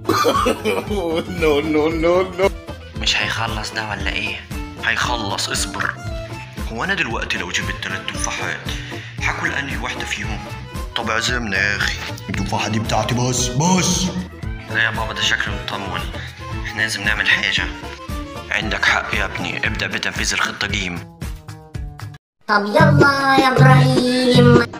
no, no, no, no. مش هيخلص ده ولا ايه هيخلص اصبر هو انا دلوقتي لو جبت تلات تفاحات هاكل انهي واحده فيهم طب اعزمنا يا اخي التفاحة دي بتاعتي بس بس لا يا بابا ده شكله مطمن احنا لازم نعمل حاجه عندك حق يا ابني ابدا بتنفيذ الخطه جيم طب يلا يا ابراهيم